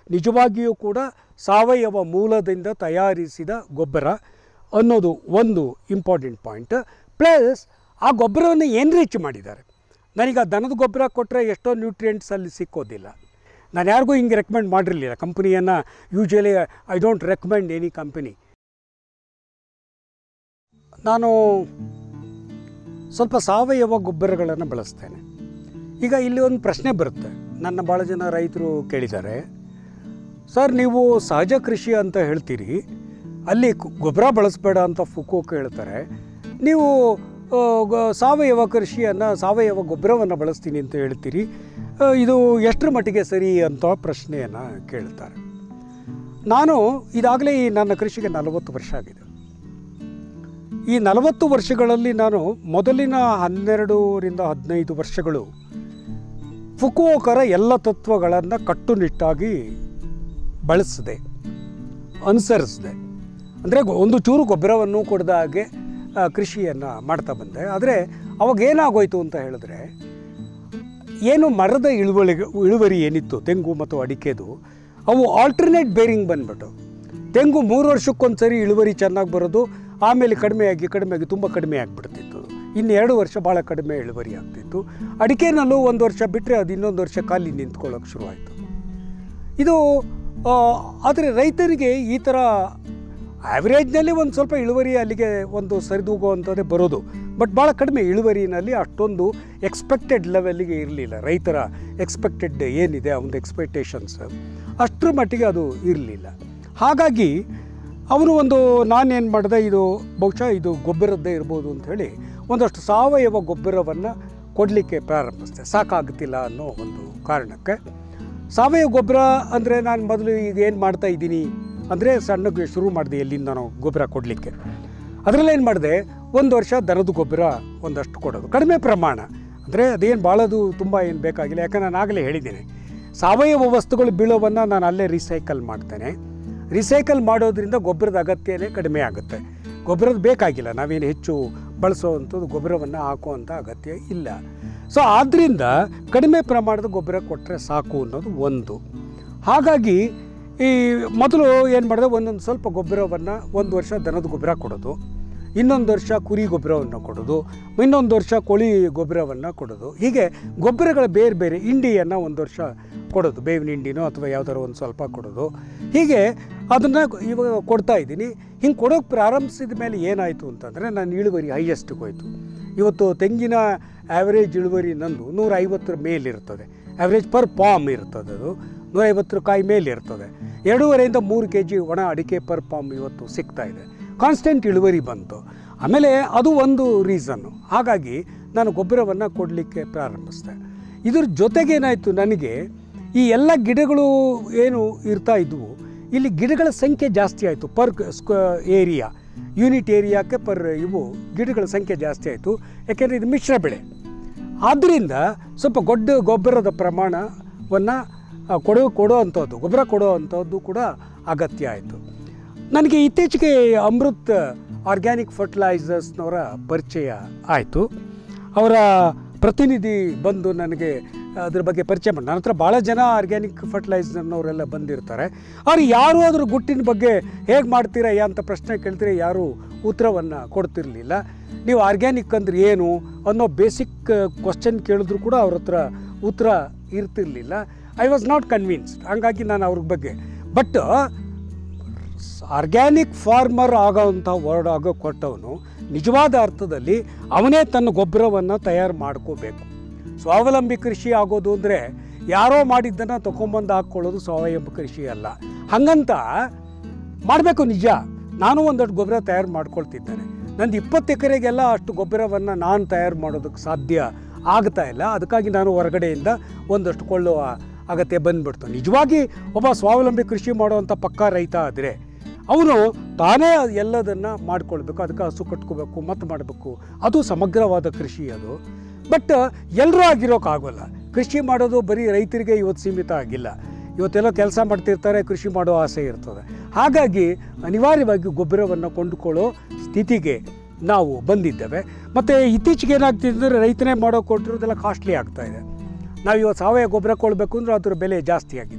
ನಿಜವಾಗಿಯೂ ಕೂಡ ಸಾವಯವ ಮೂಲದಿಂದ ತಯಾರಿಸಿದ ಗೊಬ್ಬರ ಅನ್ನೋದು ಒಂದು ಇಂಪಾರ್ಟೆಂಟ್ ಪಾಯಿಂಟ್ ಪ್ಲಸ್ ಆ ಗೊಬ್ಬರವನ್ನು ಎನ್ರಿಚ್ ಮಾಡಿದ್ದಾರೆ ನನಗೆ ಆ ದನದ ಗೊಬ್ಬರ ಕೊಟ್ಟರೆ ಎಷ್ಟೋ ನ್ಯೂಟ್ರಿಯೆಂಟ್ಸ್ ಅಲ್ಲಿ ಸಿಕ್ಕೋದಿಲ್ಲ ನಾನು ಯಾರಿಗೂ ಹಿಂಗೆ ರೆಕಮೆಂಡ್ ಮಾಡಿರಲಿಲ್ಲ ಕಂಪ್ನಿಯನ್ನು usually I don't recommend any company ನಾನು ಸ್ವಲ್ಪ ಸಾವಯವ ಗೊಬ್ಬರಗಳನ್ನು ಬಳಸ್ತೇನೆ ಈಗ ಇಲ್ಲಿ ಒಂದು ಪ್ರಶ್ನೆ ಬರುತ್ತೆ ನನ್ನ ಭಾಳ ಜನ ರೈತರು ಕೇಳಿದ್ದಾರೆ ಸರ್ ನೀವು ಸಹಜ ಕೃಷಿ ಅಂತ ಹೇಳ್ತೀರಿ ಅಲ್ಲಿ ಕು- ಗೊಬ್ಬರ ಬಳಸಬೇಡ ಅಂತ ಫುಕೋ ಕೇಳ್ತಾರೆ ನೀವು ಆ, ಗ- ಸಾವಯವ ಕೃಷಿಯನ್ನು ಸಾವಯವ ಗೊಬ್ಬರವನ್ನು ಬಳಸ್ತೀನಿ ಅಂತ ಹೇಳ್ತೀರಿ ಆ, ಇದು ಎಷ್ಟರ ಮಟ್ಟಿಗೆ ಸರಿ ಅಂತ ಪ್ರಶ್ನೆಯನ್ನು ಕೇಳ್ತಾರೆ ನಾನು ಇದಾಗಲೇ ಈ ನನ್ನ ಕೃಷಿಗೆ ನಲವತ್ತು ವರ್ಷ ಆಗಿದೆ ಈ ನಲವತ್ತು ವರ್ಷಗಳಲ್ಲಿ ನಾನು ಮೊದಲಿನ ಹನ್ನೆರಡರಿಂದ ಹದಿನೈದು ವರ್ಷಗಳು ಫುಕುವೋಕರ ಎಲ್ಲ ತತ್ವಗಳನ್ನು ಕಟ್ಟುನಿಟ್ಟಾಗಿ ಬಳಸಿದೆ ಅನುಸರಿಸಿದೆ ಅಂದರೆ ಒಂದು ಚೂರು ಗೊಬ್ಬರವನ್ನು ಕೊಡದ ಹಾಗೆ ಕೃಷಿಯನ್ನು ಮಾಡ್ತಾ ಬಂದೆ ಆದರೆ ಅವಾಗ ಏನಾಗೋಯ್ತು ಅಂತ ಹೇಳಿದ್ರೆ ಏನು ಮರದ ಇಳುವಳಿ ಇಳುವರಿ ಏನಿತ್ತು ತೆಂಗು ಮತ್ತು ಅಡಿಕೆದು ಅವು ಆಲ್ಟರ್ನೇಟ್ ಬೇರಿಂಗ್ ಬಂದ್ಬಿಟ್ಟು ತೆಂಗು ಮೂರು ವರ್ಷಕ್ಕೊಂದು ಸರಿ ಇಳುವರಿ ಚೆನ್ನಾಗಿ ಬರೋದು ಆಮೇಲೆ ಕಡಿಮೆಯಾಗಿ ಕಡಿಮೆಯಾಗಿ ತುಂಬ ಕಡಿಮೆ ಆಗಿಬಿಡ್ತಿತ್ತು ಇನ್ನು ಎರಡು ವರ್ಷ ಭಾಳ ಕಡಿಮೆ ಇಳುವರಿ ಆಗ್ತಿತ್ತು ಅಡಿಕೆನಲ್ಲೂ ಒಂದು ವರ್ಷ ಬಿಟ್ಟರೆ ಅದು ಇನ್ನೊಂದು ವರ್ಷ ಖಾಲಿ ನಿಂತ್ಕೊಳ್ಳೋಕೆ ಶುರುವಾಯಿತು ಇದು ಆದರೆ ರೈತರಿಗೆ ಈ ಥರ ಆ್ಯಾವ್ರೇಜ್ನಲ್ಲಿ ಒಂದು ಸ್ವಲ್ಪ ಇಳುವರಿ ಅಲ್ಲಿಗೆ ಒಂದು ಸರಿದೂಗುವಂಥದ್ದೇ ಬರೋದು ಬಟ್ ಭಾಳ ಕಡಿಮೆ ಇಳುವರಿನಲ್ಲಿ ಅಷ್ಟೊಂದು ಎಕ್ಸ್ಪೆಕ್ಟೆಡ್ ಲೆವೆಲ್ಲಿಗೆ ಇರಲಿಲ್ಲ ರೈತರ ಎಕ್ಸ್ಪೆಕ್ಟೆಡ್ ಏನಿದೆ ಅವನ ಎಕ್ಸ್ಪೆಕ್ಟೇಷನ್ಸ್ ಅಷ್ಟರ ಮಟ್ಟಿಗೆ ಅದು ಇರಲಿಲ್ಲ ಹಾಗಾಗಿ ಅವನು ಒಂದು ನಾನೇನು ಮಾಡಿದೆ ಇದು ಬಹುಶಃ ಇದು ಗೊಬ್ಬರದ್ದೇ ಇರ್ಬೋದು ಅಂಥೇಳಿ ಒಂದಷ್ಟು ಸಾವಯವ ಗೊಬ್ಬರವನ್ನು ಕೊಡಲಿಕ್ಕೆ ಪ್ರಾರಂಭಿಸಿದೆ ಸಾಕಾಗ್ತಿಲ್ಲ ಅನ್ನೋ ಒಂದು ಕಾರಣಕ್ಕೆ ಸಾವಯವ ಗೊಬ್ಬರ ಅಂದರೆ ನಾನು ಮೊದಲು ಈಗ ಏನು ಮಾಡ್ತಾ ಇದ್ದೀನಿ ಅಂದರೆ ಸಣ್ಣಗೆ ಶುರು ಮಾಡಿದೆ ಎಲ್ಲಿಂದ ನಾನು ಗೊಬ್ಬರ ಕೊಡಲಿಕ್ಕೆ ಅದರಲ್ಲಿ ಏನು ಮಾಡಿದೆ ಒಂದು ವರ್ಷ ದನದ ಗೊಬ್ಬರ ಒಂದಷ್ಟು ಕೊಡೋದು ಕಡಿಮೆ ಪ್ರಮಾಣ ಅಂದರೆ ಅದೇನು ಭಾಳದು ತುಂಬ ಏನು ಬೇಕಾಗಿಲ್ಲ ಯಾಕಂದ್ರೆ ನಾನು ಆಗಲೇ ಹೇಳಿದ್ದೀನಿ ಸಾವಯವ ವಸ್ತುಗಳು ಬೀಳೋವನ್ನು ನಾನು ಅಲ್ಲೇ ರಿಸೈಕಲ್ ಮಾಡ್ತೇನೆ ರಿಸೈಕಲ್ ಮಾಡೋದ್ರಿಂದ ಗೊಬ್ಬರದ ಅಗತ್ಯನೇ ಕಡಿಮೆ ಆಗುತ್ತೆ ಗೊಬ್ಬರದ ಬೇಕಾಗಿಲ್ಲ ನಾವೇನು ಹೆಚ್ಚು ಬಳಸೋವಂಥದ್ದು ಗೊಬ್ಬರವನ್ನು ಹಾಕುವಂಥ ಅಗತ್ಯ ಇಲ್ಲ ಸೊ ಆದ್ದರಿಂದ ಕಡಿಮೆ ಪ್ರಮಾಣದ ಗೊಬ್ಬರ ಕೊಟ್ಟರೆ ಸಾಕು ಅನ್ನೋದು ಒಂದು ಹಾಗಾಗಿ ಈ ಮೊದಲು ಏನು ಮಾಡಿದೆ ಒಂದೊಂದು ಸ್ವಲ್ಪ ಗೊಬ್ಬರವನ್ನು ಒಂದು ವರ್ಷ ದನದ ಗೊಬ್ಬರ ಕೊಡೋದು ಇನ್ನೊಂದು ವರ್ಷ ಕುರಿ ಗೊಬ್ಬರವನ್ನು ಕೊಡೋದು ಇನ್ನೊಂದು ವರ್ಷ ಕೋಳಿ ಗೊಬ್ಬರವನ್ನು ಕೊಡೋದು ಹೀಗೆ ಗೊಬ್ಬರಗಳ ಬೇರೆ ಬೇರೆ ಇಂಡಿಯನ್ನು ಒಂದು ವರ್ಷ ಕೊಡೋದು ಬೇವಿನ ಹಿಂಡಿನೋ ಅಥವಾ ಯಾವ್ದಾರು ಒಂದು ಸ್ವಲ್ಪ ಕೊಡೋದು ಹೀಗೆ ಅದನ್ನು ಇವಾಗ ಕೊಡ್ತಾ ಇದ್ದೀನಿ ಹಿಂಗೆ ಕೊಡೋಕೆ ಪ್ರಾರಂಭಿಸಿದ ಮೇಲೆ ಏನಾಯಿತು ಅಂತಂದರೆ ನನ್ನ ಇಳುವರಿ ಹೈಯೆಸ್ಟಿಗೆ ಹೋಯಿತು ಇವತ್ತು ತೆಂಗಿನ ಆ್ಯಾವ್ರೇಜ್ ಇಳುವರಿ ನಂದು ನೂರ ಐವತ್ತರ ಮೇಲಿರ್ತದೆ ಆ್ಯಾವ್ರೇಜ್ ಪರ್ ಪಾಮ್ ಇರ್ತದೆ ಅದು ನೂರೈವತ್ತರ ಕಾಯಿ ಮೇಲೆ ಇರ್ತದೆ ಎರಡೂವರೆಯಿಂದ ಮೂರು ಕೆ ಜಿ ಒಣ ಅಡಿಕೆ ಪರ್ ಪಾಮ್ ಇವತ್ತು ಸಿಗ್ತಾ ಇದೆ ಕಾನ್ಸ್ಟೆಂಟ್ ಇಳುವರಿ ಬಂತು ಆಮೇಲೆ ಅದು ಒಂದು ರೀಸನ್ನು ಹಾಗಾಗಿ ನಾನು ಗೊಬ್ಬರವನ್ನು ಕೊಡಲಿಕ್ಕೆ ಪ್ರಾರಂಭಿಸಿದೆ ಇದ್ರ ಜೊತೆಗೇನಾಯಿತು ನನಗೆ ಈ ಎಲ್ಲ ಗಿಡಗಳು ಏನು ಇರ್ತಾ ಇದ್ವು ಇಲ್ಲಿ ಗಿಡಗಳ ಸಂಖ್ಯೆ ಜಾಸ್ತಿ ಆಯಿತು ಪರ್ ಸ್ಕ್ವ ಏರಿಯಾ ಯೂನಿಟ್ ಏರಿಯಾಕ್ಕೆ ಪರ್ ಇವು ಗಿಡಗಳ ಸಂಖ್ಯೆ ಜಾಸ್ತಿ ಆಯಿತು ಯಾಕೆಂದರೆ ಇದು ಮಿಶ್ರ ಬೆಳೆ ಆದ್ದರಿಂದ ಸ್ವಲ್ಪ ಗೊಡ್ಡ ಗೊಬ್ಬರದ ಪ್ರಮಾಣವನ್ನು ಕೊಡೋ ಕೊಡೋ ಅಂಥದ್ದು ಗೊಬ್ಬರ ಕೊಡೋ ಅಂಥದ್ದು ಕೂಡ ಅಗತ್ಯ ಆಯಿತು ನನಗೆ ಇತ್ತೀಚೆಗೆ ಅಮೃತ್ ಆರ್ಗ್ಯಾನಿಕ್ ಫರ್ಟಿಲೈಸರ್ಸ್ನವರ ಪರಿಚಯ ಆಯಿತು ಅವರ ಪ್ರತಿನಿಧಿ ಬಂದು ನನಗೆ ಅದ್ರ ಬಗ್ಗೆ ಪರಿಚಯ ಮಾಡಿ ನನ್ನ ಹತ್ರ ಭಾಳ ಜನ ಆರ್ಗ್ಯಾನಿಕ್ ಫರ್ಟಿಲೈಸರ್ನವರೆಲ್ಲ ಬಂದಿರ್ತಾರೆ ಅವ್ರು ಯಾರೂ ಅದ್ರ ಗುಟ್ಟಿನ ಬಗ್ಗೆ ಹೇಗೆ ಮಾಡ್ತೀರಾ ಅಂತ ಪ್ರಶ್ನೆ ಕೇಳ್ತೀರಾ ಯಾರೂ ಉತ್ತರವನ್ನು ಕೊಡ್ತಿರಲಿಲ್ಲ ನೀವು ಆರ್ಗ್ಯಾನಿಕ್ ಅಂದ್ರೆ ಏನು ಅನ್ನೋ ಬೇಸಿಕ್ ಕ್ವಶನ್ ಕೇಳಿದ್ರು ಕೂಡ ಅವ್ರ ಹತ್ರ ಉತ್ತರ ಇರ್ತಿರ್ಲಿಲ್ಲ ಐ ವಾಸ್ ನಾಟ್ ಕನ್ವಿನ್ಸ್ಡ್ ಹಂಗಾಗಿ ನಾನು ಅವ್ರ ಬಗ್ಗೆ ಬಟ್ ಆರ್ಗ್ಯಾನಿಕ್ ಫಾರ್ಮರ್ ಆಗೋವಂಥ ವರ್ಡ್ ಆಗೋ ಕೊಟ್ಟವನು ನಿಜವಾದ ಅರ್ಥದಲ್ಲಿ ಅವನೇ ತನ್ನ ಗೊಬ್ಬರವನ್ನು ತಯಾರು ಮಾಡ್ಕೋಬೇಕು ಸ್ವಾವಲಂಬಿ ಕೃಷಿ ಆಗೋದು ಅಂದರೆ ಯಾರೋ ಮಾಡಿದ್ದನ್ನು ತೊಗೊಂಬಂದು ಹಾಕ್ಕೊಳ್ಳೋದು ಸಾವಯವ ಕೃಷಿ ಅಲ್ಲ ಹಾಗಂತ ಮಾಡಬೇಕು ನಿಜ ನಾನು ಒಂದಷ್ಟು ಗೊಬ್ಬರ ತಯಾರು ಮಾಡ್ಕೊಳ್ತಿದ್ದೇನೆ ನಂದು ಇಪ್ಪತ್ತು ಎಕರೆಗೆಲ್ಲ ಅಷ್ಟು ಗೊಬ್ಬರವನ್ನು ನಾನು ತಯಾರು ಮಾಡೋದಕ್ಕೆ ಸಾಧ್ಯ ಆಗ್ತಾ ಇಲ್ಲ ಅದಕ್ಕಾಗಿ ನಾನು ಹೊರಗಡೆಯಿಂದ ಒಂದಷ್ಟು ಕೊಳ್ಳುವ ಅಗತ್ಯ ಬಂದ್ಬಿಡ್ತು ನಿಜವಾಗಿ ಒಬ್ಬ ಸ್ವಾವಲಂಬಿ ಕೃಷಿ ಮಾಡುವಂಥ ಪಕ್ಕಾ ರೈತ ಆದರೆ ಅವನು ತಾನೇ ಎಲ್ಲದನ್ನು ಮಾಡ್ಕೊಳ್ಬೇಕು ಅದಕ್ಕೆ ಹಸು ಕಟ್ಕೋಬೇಕು ಮತ್ತು ಮಾಡಬೇಕು ಅದು ಸಮಗ್ರವಾದ ಕೃಷಿ ಅದು ಬಟ್ ಎಲ್ಲರೂ ಆಗಿರೋಕ್ಕಾಗೋಲ್ಲ ಕೃಷಿ ಮಾಡೋದು ಬರೀ ರೈತರಿಗೆ ಇವತ್ತು ಸೀಮಿತ ಆಗಿಲ್ಲ ಇವತ್ತೆಲ್ಲ ಕೆಲಸ ಮಾಡ್ತಿರ್ತಾರೆ ಕೃಷಿ ಮಾಡೋ ಆಸೆ ಇರ್ತದೆ ಹಾಗಾಗಿ ಅನಿವಾರ್ಯವಾಗಿ ಗೊಬ್ಬರವನ್ನು ಕೊಂಡುಕೊಳ್ಳೋ ಸ್ಥಿತಿಗೆ ನಾವು ಬಂದಿದ್ದೇವೆ ಮತ್ತು ಇತ್ತೀಚೆಗೆ ಏನಾಗ್ತಿದೆ ಅಂದರೆ ರೈತನೇ ಮಾಡೋ ಕೊಟ್ಟಿರೋದೆಲ್ಲ ಕಾಸ್ಟ್ಲಿ ಆಗ್ತಾ ಇದೆ ನಾವು ಇವತ್ತು ಸಾವಯವ ಗೊಬ್ಬರ ಕೊಡಬೇಕು ಅಂದ್ರೆ ಅದ್ರ ಬೆಲೆ ಜಾಸ್ತಿ ಆಗಿದೆ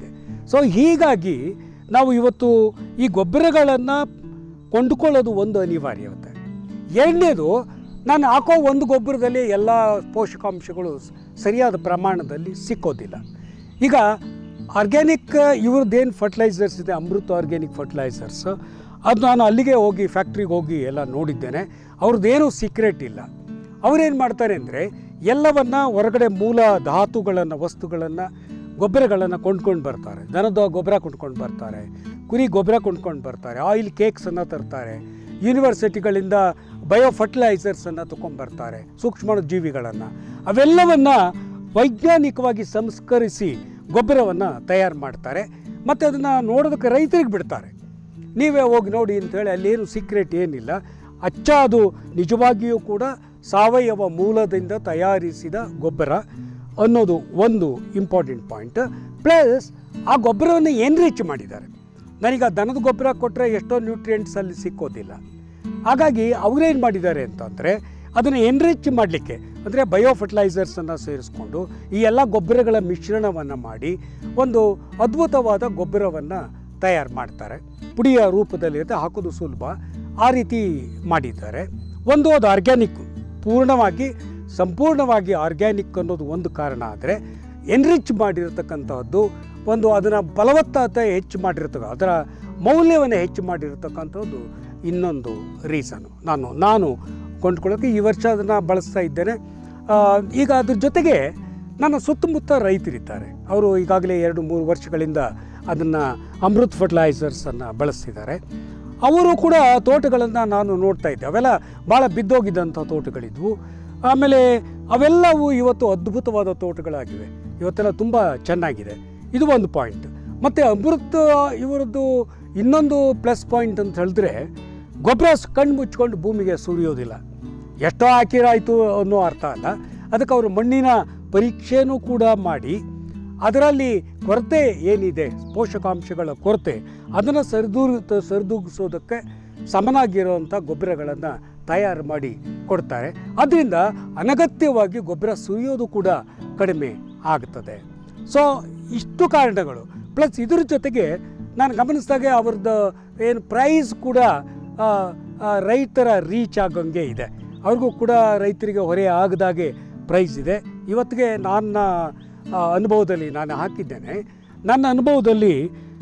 ಸೊ ಹೀಗಾಗಿ ನಾವು ಇವತ್ತು ಈ ಗೊಬ್ಬರಗಳನ್ನು ಕೊಂಡುಕೊಳ್ಳೋದು ಒಂದು ಅನಿವಾರ್ಯತೆ ಎರಡನೇದು ನಾನು ಹಾಕೋ ಒಂದು ಗೊಬ್ಬರದಲ್ಲಿ ಎಲ್ಲ ಪೋಷಕಾಂಶಗಳು ಸ್- ಸರಿಯಾದ ಪ್ರಮಾಣದಲ್ಲಿ ಸಿಕ್ಕೋದಿಲ್ಲ ಈಗ ಆರ್ಗ್ಯಾನಿಕ್ ಇವ್ರದ್ದೇನು ಫರ್ಟಿಲೈಸರ್ಸ್ ಇದೆ ಅಮೃತ ಆರ್ಗ್ಯಾನಿಕ್ ಫರ್ಟಿಲೈಸರ್ಸ್ ಅದು ನಾನು ಅಲ್ಲಿಗೆ ಹೋಗಿ ಫ್ಯಾಕ್ಟ್ರಿಗೆ ಹೋಗಿ ಎಲ್ಲ ನೋಡಿದ್ದೇನೆ ಅವ್ರದ್ದೇನೂ ಸೀಕ್ರೆಟ್ ಇಲ್ಲ ಅವರೇನು ಮಾಡ್ತಾರೆ ಅಂದರೆ ಎಲ್ಲವನ್ನ ಹೊರಗಡೆ ಮೂಲ ಧಾತುಗಳನ್ನು ವಸ್ತುಗಳನ್ನು ಗೊಬ್ಬರಗಳನ್ನು ಕೊಂಡ್ಕೊಂಡು ಬರ್ತಾರೆ ದನದ ಗೊಬ್ಬರ ಕೊಂಡ್ಕೊಂಡು ಬರ್ತಾರೆ ಕುರಿ ಗೊಬ್ಬರ ಕೊಂಡ್ಕೊಂಡು ಬರ್ತಾರೆ ಆಯಿಲ್ ಕೇಕ್ಸನ್ನು ತರ್ತಾರೆ ಯೂನಿವರ್ಸಿಟಿಗಳಿಂದ ಬಯೋ ಫರ್ಟಿಲೈಸರ್ಸನ್ನು ತೊಗೊಂಬರ್ತಾರೆ ಸೂಕ್ಷ್ಮ ಜೀವಿಗಳನ್ನು ಅವೆಲ್ಲವನ್ನು ವೈಜ್ಞಾನಿಕವಾಗಿ ಸಂಸ್ಕರಿಸಿ ಗೊಬ್ಬರವನ್ನು ತಯಾರು ಮಾಡ್ತಾರೆ ಮತ್ತು ಅದನ್ನು ನೋಡೋದಕ್ಕೆ ರೈತರಿಗೆ ಬಿಡ್ತಾರೆ ನೀವೇ ಹೋಗಿ ನೋಡಿ ಅಂತೇಳಿ ಅಲ್ಲೇನು ಸೀಕ್ರೆಟ್ ಏನಿಲ್ಲ ಅಚ್ಚ ಅದು ನಿಜವಾಗಿಯೂ ಕೂಡ ಸಾವಯವ ಮೂಲದಿಂದ ತಯಾರಿಸಿದ ಗೊಬ್ಬರ ಅನ್ನೋದು ಒಂದು ಇಂಪಾರ್ಟೆಂಟ್ ಪಾಯಿಂಟ್ ಪ್ಲಸ್ ಆ ಗೊಬ್ಬರವನ್ನು ಎನ್ರಿಚ್ ಮಾಡಿದ್ದಾರೆ ನನಗೆ ಆ ದನದ ಗೊಬ್ಬರ ಕೊಟ್ಟರೆ ಎಷ್ಟೋ ನ್ಯೂಟ್ರಿಯೆಂಟ್ಸ್ ಅಲ್ಲಿ ಸಿಕ್ಕೋದಿಲ್ಲ ಹಾಗಾಗಿ ಅವರೇನು ಮಾಡಿದ್ದಾರೆ ಅಂತಂದರೆ ಅದನ್ನು ಎನ್ರಿಚ್ ಮಾಡಲಿಕ್ಕೆ ಅಂದರೆ ಬಯೋ ಫರ್ಟಿಲೈಸರ್ಸನ್ನು ಸೇರಿಸ್ಕೊಂಡು ಈ ಎಲ್ಲ ಗೊಬ್ಬರಗಳ ಮಿಶ್ರಣವನ್ನು ಮಾಡಿ ಒಂದು ಅದ್ಭುತವಾದ ಗೊಬ್ಬರವನ್ನು ತಯಾರು ಮಾಡ್ತಾರೆ ಪುಡಿಯ ರೂಪದಲ್ಲಿರುತ್ತೆ ಹಾಕೋದು ಸುಲಭ ಆ ರೀತಿ ಮಾಡಿದ್ದಾರೆ ಒಂದು ಅದು ಆರ್ಗ್ಯಾನಿಕ್ ಪೂರ್ಣವಾಗಿ ಸಂಪೂರ್ಣವಾಗಿ ಆರ್ಗ್ಯಾನಿಕ್ ಅನ್ನೋದು ಒಂದು ಕಾರಣ ಆದರೆ ಎನ್ರಿಚ್ ಮಾಡಿರತಕ್ಕಂಥದ್ದು ಒಂದು ಅದನ್ನು ಫಲವತ್ತತೆ ಹೆಚ್ಚು ಮಾಡಿರ್ತಕ್ಕ ಅದರ ಮೌಲ್ಯವನ್ನು ಹೆಚ್ಚು ಮಾಡಿರ್ತಕ್ಕಂಥದ್ದು ಇನ್ನೊಂದು ರೀಸನು ನಾನು ನಾನು ಕೊಂಡ್ಕೊಳ್ಳೋಕ್ಕೆ ಈ ವರ್ಷ ಅದನ್ನು ಬಳಸ್ತಾ ಇದ್ದೇನೆ ಆ, ಈಗ ಅದ್ರ ಜೊತೆಗೆ ನನ್ನ ಸುತ್ತಮುತ್ತ ರೈತರಿದ್ದಾರೆ ಅವರು ಈಗಾಗಲೇ ಎರಡು ಮೂರು ವರ್ಷಗಳಿಂದ ಅದನ್ನು ಅಮೃತ್ ಫರ್ಟಿಲೈಸರ್ಸನ್ನು ಬಳಸ್ತಿದ್ದಾರೆ ಅವರು ಕೂಡ ತೋಟಗಳನ್ನು ನಾನು ನೋಡ್ತಾ ಇದ್ದೆ ಅವೆಲ್ಲ ಭಾಳ ಬಿದ್ದೋಗಿದ್ದಂಥ ತೋಟಗಳಿದ್ವು ಆಮೇಲೆ ಅವೆಲ್ಲವೂ ಇವತ್ತು ಅದ್ಭುತವಾದ ತೋಟಗಳಾಗಿವೆ ಇವತ್ತೆಲ್ಲ ತುಂಬ ಚೆನ್ನಾಗಿದೆ ಇದು ಒಂದು ಪಾಯಿಂಟ್ ಮತ್ತು ಅಮೃತ ಇವರದ್ದು ಇನ್ನೊಂದು ಪ್ಲಸ್ ಪಾಯಿಂಟ್ ಅಂತ ಹೇಳಿದ್ರೆ ಗೊಬ್ಬರ ಕಣ್ಣು ಮುಚ್ಕೊಂಡು ಭೂಮಿಗೆ ಸುರಿಯೋದಿಲ್ಲ ಎಷ್ಟೋ ಹಾಕಿರಾಯಿತು ಅನ್ನೋ ಅರ್ಥ ಅಲ್ಲ ಅದಕ್ಕೆ ಅವರು ಮಣ್ಣಿನ ಪರೀಕ್ಷೆನೂ ಕೂಡ ಮಾಡಿ ಅದರಲ್ಲಿ ಕೊರತೆ ಏನಿದೆ ಪೋಷಕಾಂಶಗಳ ಕೊರತೆ ಅದನ್ನು ಸರಿದೂರ್ ಸರಿದೂಗಿಸೋದಕ್ಕೆ ಸಮನಾಗಿರುವಂಥ ಗೊಬ್ಬರಗಳನ್ನು ತಯಾರು ಮಾಡಿ ಕೊಡ್ತಾರೆ ಅದರಿಂದ ಅನಗತ್ಯವಾಗಿ ಗೊಬ್ಬರ ಸುರಿಯೋದು ಕೂಡ ಕಡಿಮೆ ಆಗ್ತದೆ ಸೊ ಇಷ್ಟು ಕಾರಣಗಳು ಪ್ಲಸ್ ಇದ್ರ ಜೊತೆಗೆ ನಾನು ಗಮನಿಸಿದಾಗೆ ಅವ್ರದ್ದು ಏನು ಪ್ರೈಸ್ ಕೂಡ ಆ, ಆ, ರೈತರ ರೀಚ್ ಆಗಂಗೆ ಇದೆ ಅವ್ರಿಗೂ ಕೂಡ ರೈತರಿಗೆ ಹೊರೆ ಆಗದಾಗೆ ಪ್ರೈಸ್ ಇದೆ ಇವತ್ತಿಗೆ ನನ್ನ ಆ, ಅನುಭವದಲ್ಲಿ ನಾನು ಹಾಕಿದ್ದೇನೆ ನನ್ನ ಅನುಭವದಲ್ಲಿ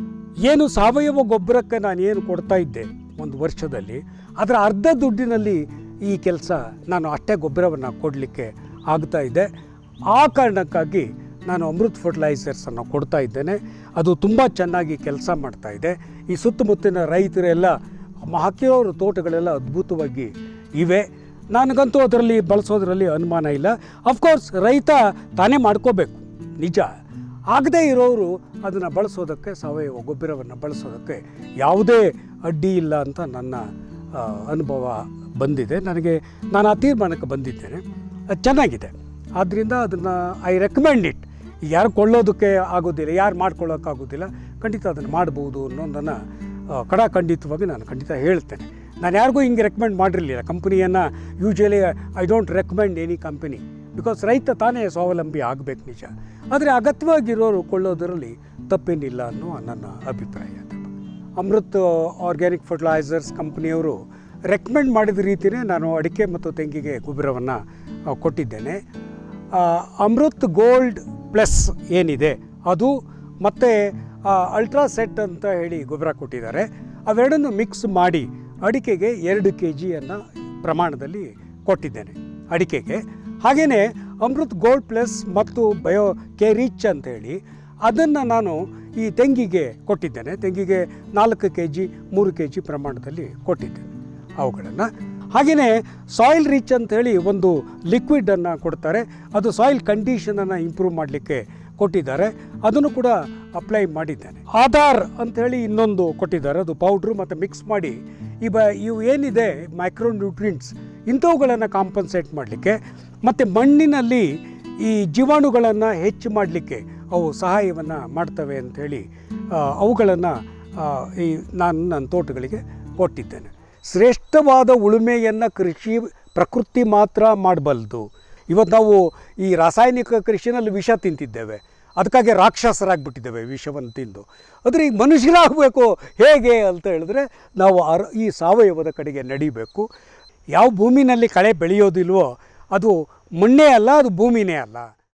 ಏನು ಸಾವಯವ ಗೊಬ್ಬರಕ್ಕೆ ನಾನು ಏನು ಕೊಡ್ತಾ ಇದ್ದೆ ಒಂದು ವರ್ಷದಲ್ಲಿ ಅದರ ಅರ್ಧ ದುಡ್ಡಿನಲ್ಲಿ ಈ ಕೆಲಸ ನಾನು ಅಷ್ಟೇ ಗೊಬ್ಬರವನ್ನು ಕೊಡಲಿಕ್ಕೆ ಆಗ್ತಾ ಇದೆ ಆ ಕಾರಣಕ್ಕಾಗಿ ನಾನು ಅಮೃತ್ ಫರ್ಟಿಲೈಸರ್ಸನ್ನು ಕೊಡ್ತಾ ಇದ್ದೇನೆ ಅದು ತುಂಬ ಚೆನ್ನಾಗಿ ಕೆಲಸ ಮಾಡ್ತಾ ಇದೆ ಈ ಸುತ್ತಮುತ್ತಿನ ರೈತರೆಲ್ಲ ಹಾಕಿರೋರ ತೋಟಗಳೆಲ್ಲ ಅದ್ಭುತವಾಗಿ ಇವೆ ನನಗಂತೂ ಅದರಲ್ಲಿ ಬಳಸೋದ್ರಲ್ಲಿ ಅನುಮಾನ ಇಲ್ಲ ಅಫ್ಕೋರ್ಸ್ ರೈತ ತಾನೇ ಮಾಡ್ಕೋಬೇಕು ನಿಜ ಆಗದೇ ಇರೋರು ಅದನ್ನು ಬಳಸೋದಕ್ಕೆ ಸಾವಯವ ಗೊಬ್ಬರವನ್ನು ಬಳಸೋದಕ್ಕೆ ಯಾವುದೇ ಅಡ್ಡಿ ಇಲ್ಲ ಅಂತ ನನ್ನ ಆ, ಅನುಭವ ಬಂದಿದೆ ನನಗೆ ನಾನು ಆ ತೀರ್ಮಾನಕ್ಕೆ ಬಂದಿದ್ದೇನೆ ಅದು ಚೆನ್ನಾಗಿದೆ ಆದ್ದರಿಂದ ಅದನ್ನು ಐ ರೆಕಮೆಂಡ್ ಇಟ್ ಯಾರು ಕೊಳ್ಳೋದಕ್ಕೆ ಆಗೋದಿಲ್ಲ ಯಾರು ಮಾಡ್ಕೊಳ್ಳೋಕ್ಕಾಗೋದಿಲ್ಲ ಖಂಡಿತ ಅದನ್ನು ಮಾಡ್ಬೋದು ಅನ್ನೋದನ್ನು ಖಡಾಖಂಡಿತವಾಗಿ ನಾನು ಖಂಡಿತ ಹೇಳ್ತೇನೆ ನಾನು ಯಾರಿಗೂ ಹಿಂಗೆ ರೆಕಮೆಂಡ್ ಮಾಡಿರಲಿಲ್ಲ ಕಂಪನಿಯನ್ನು usually I don't recommend any company because ರೈತ ತಾನೇ ಸ್ವಾವಲಂಬಿ ಆಗಬೇಕು ನಿಜ ಆದರೆ ಅಗತ್ಯವಾಗಿರೋರು ಕೊಳ್ಳೋದರಲ್ಲಿ ತಪ್ಪೇನಿಲ್ಲ ಅನ್ನೋ ನನ್ನ ಅಭಿಪ್ರಾಯ ಅದ್ರ ಬಗ್ಗೆ. ಅಮೃತ್ ಆರ್ಗ್ಯಾನಿಕ್ ಫರ್ಟಿಲೈಸರ್ಸ್ ಕಂಪ್ನಿಯವರು ರೆಕಮೆಂಡ್ ಮಾಡಿದ ರೀತಿಯೇ ನಾನು ಅಡಿಕೆ ಮತ್ತು ತೆಂಗಿಗೆ ಗೊಬ್ಬರವನ್ನು ಕೊಟ್ಟಿದ್ದೇನೆ ಆ, ಅಮೃತ್ ಗೋಲ್ಡ್ ಪ್ಲಸ್ ಏನಿದೆ ಅದು ಮತ್ತು ಅಲ್ಟ್ರಾ ಸೆಟ್ ಅಂತ ಹೇಳಿ ಗೊಬ್ಬರ ಕೊಟ್ಟಿದ್ದಾರೆ ಅವೆರಡನ್ನು ಮಿಕ್ಸ್ ಮಾಡಿ ಅಡಿಕೆಗೆ ಎರಡು ಕೆ ಜಿಯನ್ನು ಪ್ರಮಾಣದಲ್ಲಿ ಕೊಟ್ಟಿದ್ದೇನೆ ಅಡಿಕೆಗೆ ಹಾಗೆಯೇ ಅಮೃತ್ ಗೋಲ್ಡ್ ಪ್ಲಸ್ ಮತ್ತು ಬಯೋ ಕೆ ರಿಚ್ ಅಂತೇಳಿ ಅದನ್ನು ನಾನು ಈ ತೆಂಗಿಗೆ ಕೊಟ್ಟಿದ್ದೇನೆ ತೆಂಗಿಗೆ ನಾಲ್ಕು ಕೆ ಜಿ ಮೂರು ಕೆ ಜಿ ಪ್ರಮಾಣದಲ್ಲಿ ಕೊಟ್ಟಿದ್ದೇನೆ ಅವುಗಳನ್ನು ಹಾಗೆಯೇ ಸಾಯಿಲ್ ರಿಚ್ ಅಂತೇಳಿ ಒಂದು ಲಿಕ್ವಿಡನ್ನು ಕೊಡ್ತಾರೆ ಅದು ಸಾಯಿಲ್ ಕಂಡೀಷನನ್ನು ಇಂಪ್ರೂವ್ ಮಾಡಲಿಕ್ಕೆ ಕೊಟ್ಟಿದ್ದಾರೆ ಅದನ್ನು ಕೂಡ ಅಪ್ಲೈ ಮಾಡಿದ್ದೇನೆ ಆಧಾರ್ ಅಂಥೇಳಿ ಇನ್ನೊಂದು ಕೊಟ್ಟಿದ್ದಾರೆ ಅದು ಪೌಡ್ರು ಮತ್ತು ಮಿಕ್ಸ್ ಮಾಡಿ ಈ ಬ ಇವು ಏನಿದೆ ಮೈಕ್ರೋ ನ್ಯೂಟ್ರಿಯೆಂಟ್ಸ್ ಇಂಥವುಗಳನ್ನು ಕಾಂಪನ್ಸೇಟ್ ಮಾಡಲಿಕ್ಕೆ ಮತ್ತು ಮಣ್ಣಿನಲ್ಲಿ ಈ ಜೀವಾಣುಗಳನ್ನು ಹೆಚ್ಚು ಮಾಡಲಿಕ್ಕೆ ಅವು ಸಹಾಯವನ್ನು ಮಾಡ್ತವೆ ಅಂಥೇಳಿ ಅವುಗಳನ್ನು ಈ ನಾನು ನನ್ನ ತೋಟಗಳಿಗೆ ಕೊಟ್ಟಿದ್ದೇನೆ ಶ್ರೇಷ್ಠವಾದ ಉಳುಮೆಯನ್ನು ಕೃಷಿ ಪ್ರಕೃತಿ ಮಾತ್ರ ಮಾಡಬಲ್ಲದು ಇವತ್ತು ನಾವು ಈ ರಾಸಾಯನಿಕ ಕೃಷಿನಲ್ಲಿ ವಿಷ ತಿಂತಿದ್ದೇವೆ ಅದಕ್ಕಾಗಿ ರಾಕ್ಷಸರಾಗ್ಬಿಟ್ಟಿದ್ದೇವೆ ವಿಷವನ್ನು ತಿಂದು ಆದರೆ ಈಗ ಮನುಷ್ಯರಾಗಬೇಕು ಹೇಗೆ ಅಂತ ಹೇಳಿದ್ರೆ ನಾವು ಆರ ಈ ಸಾವಯವದ ಕಡೆಗೆ ನಡಿಬೇಕು ಯಾವ ಭೂಮಿನಲ್ಲಿ ಕಳೆ ಬೆಳೆಯೋದಿಲ್ವೋ ಅದು ಮಣ್ಣೇ ಅಲ್ಲ ಅದು ಭೂಮಿನೇ ಅಲ್ಲ